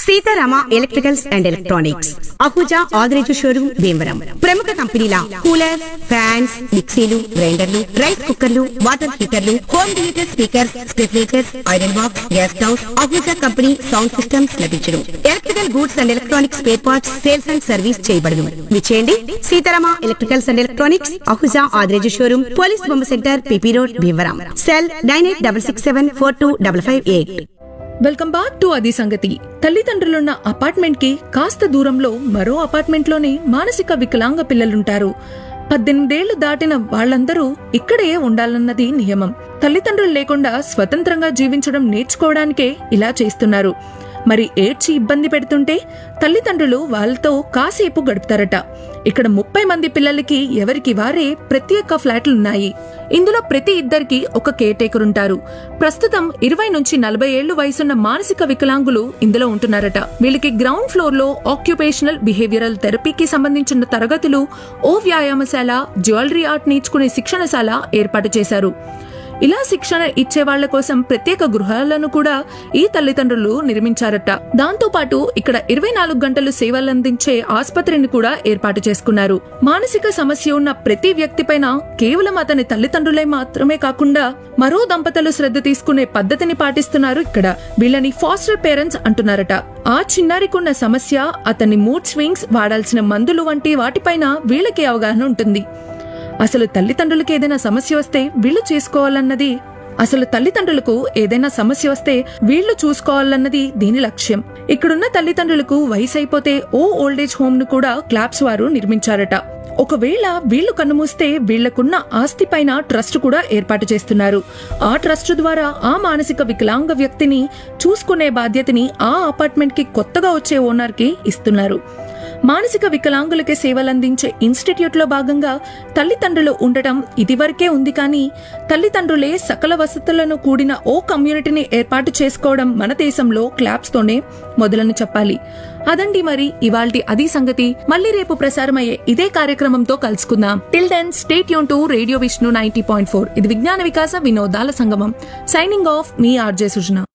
Sitarama electricals and electronics Ahuja Adireju showroom Bhimavaram ప్రముఖ కంపెనీల cooler fans మిక్సీలు గ్రైండర్లు రైస్ కుక్కర్లు వాటర్ హీటర్లు home theatre speakers stabilisers iron box gas stove Ahuja company sound systems లభించడం electrical goods and electronics spare parts sales and service చేయబడదు విచేయండి Seetharama electricals and electronics Ahuja Adireju showroom police బొమ్మ centre PP road Bhimavaram cell nine eight double six seven four two double five eight welcome back to అది సంగతి తల్లిదండ్రులున్న apartment కి కాస్త దూరంలో మరో apartment లోనే మానసిక వికలాంగ పిల్లలుంటారు పద్దెనిమిదేళ్లు దాటిన వాళ్ళందరూ ఇక్కడే ఉండాలన్నది నియమం తల్లిదండ్రులు లేకుండా స్వతంత్రంగా జీవించడం నేర్చుకోవడానికే ఇలా చేస్తున్నారు మరి ఏడ్చి ఇబ్బంది పెడుతుంటే తల్లిదండ్రులు వాళ్ళతో కాసేపు గడుపుతారట ఇక్కడ ముప్పై మంది పిల్లలకి ఎవరికి వారే ప్రత్యేక ఫ్లాట్లున్నాయి ఇందులో ప్రతి ఇద్దరికి ఒక కేర్ టేకర్ ఉంటారు ప్రస్తుతం ఇరవై నుంచి నలభై ఏళ్లు వయసున్న మానసిక వికలాంగులు ఇందులో ఉంటున్నారట వీళ్ళకి గ్రౌండ్ ఫ్లోర్ లో ఆక్యుపేషనల్ బిహేవియరల్ థెరపీకి సంబంధించిన తరగతులు ఓ వ్యాయామశాల జ్యువెలరీ ఆర్ట్ నేర్చుకునే శిక్షణశాల ఏర్పాటు చేశారు ఇలా శిక్షణ ఇచ్చే వాళ్ల కోసం ప్రత్యేక గృహాలను కూడా ఈ తల్లిదండ్రులు నిర్మించారట దాంతో పాటు ఇక్కడ ఇరవై నాలుగు గంటలు సేవలందించే ఆసుపత్రిని కూడా ఏర్పాటు చేసుకున్నారు మానసిక సమస్య ఉన్న ప్రతి వ్యక్తిపైన కేవలం అతని తల్లిదండ్రులే మాత్రమే కాకుండా మరో దంపతులు శ్రద్ధ తీసుకునే పద్ధతిని పాటిస్తున్నారు ఇక్కడ వీళ్ళని ఫాస్టర్ పేరెంట్స్ అంటున్నారట ఆ చిన్నారికున్న సమస్య అతని మూడ్ స్వింగ్స్ వాడాల్సిన మందులు వంటి వాటిపైన వీళ్ళకి అవగాహన ఉంటుంది అసలు తల్లిదండ్రులకు ఏదైనా సమస్య వస్తే వీళ్ళు చేసుకోవాలన్నది అసలు తల్లిదండ్రులకు ఏదైనా సమస్య వస్తే వీళ్ళు చూసుకోవాలన్నది దీని లక్ష్యం ఇక్కడున్న తల్లిదండ్రులకు వయసు అయిపోతే ఓ ఓల్డేజ్ హోమ్ ను కూడా క్లాప్స్ వారు నిర్మించారట ఒకవేళ వీళ్లు కన్నుమూస్తే వీళ్లకున్న ఆస్తి పైన ట్రస్ట్ కూడా ఏర్పాటు చేస్తున్నారు ఆ ట్రస్ట్ ద్వారా ఆ మానసిక వికలాంగ వ్యక్తిని చూసుకునే బాధ్యతని ఆ అపార్ట్మెంట్ కి కొత్తగా వచ్చే ఓనర్ కి ఇస్తున్నారు మానసిక వికలాంగులకే సేవలందించే ఇన్స్టిట్యూట్ లో భాగంగా తల్లిదండ్రులు ఉండటం ఇదివరకే ఉంది కానీ తల్లిదండ్రులే సకల వసతులను కూడిన ఓ కమ్యూనిటీని ఏర్పాటు చేసుకోవడం మన దేశంలో క్లాప్స్ తోనే మొదలని చెప్పాలి అదండి మరి ఇవాల్టి అది సంగతి మళ్ళీ రేపు ప్రసారమయ్యే ఇదే కార్యక్రమంతో కలుసుకుందాం టిల్ దెన్ స్టేట్ యూన్ to radio Vishnu ninety point four ఇది విజ్ఞాన వికాస వినోదాల సంగమం సైనింగ్ ఆఫ్ మీ ఆర్జే సుజన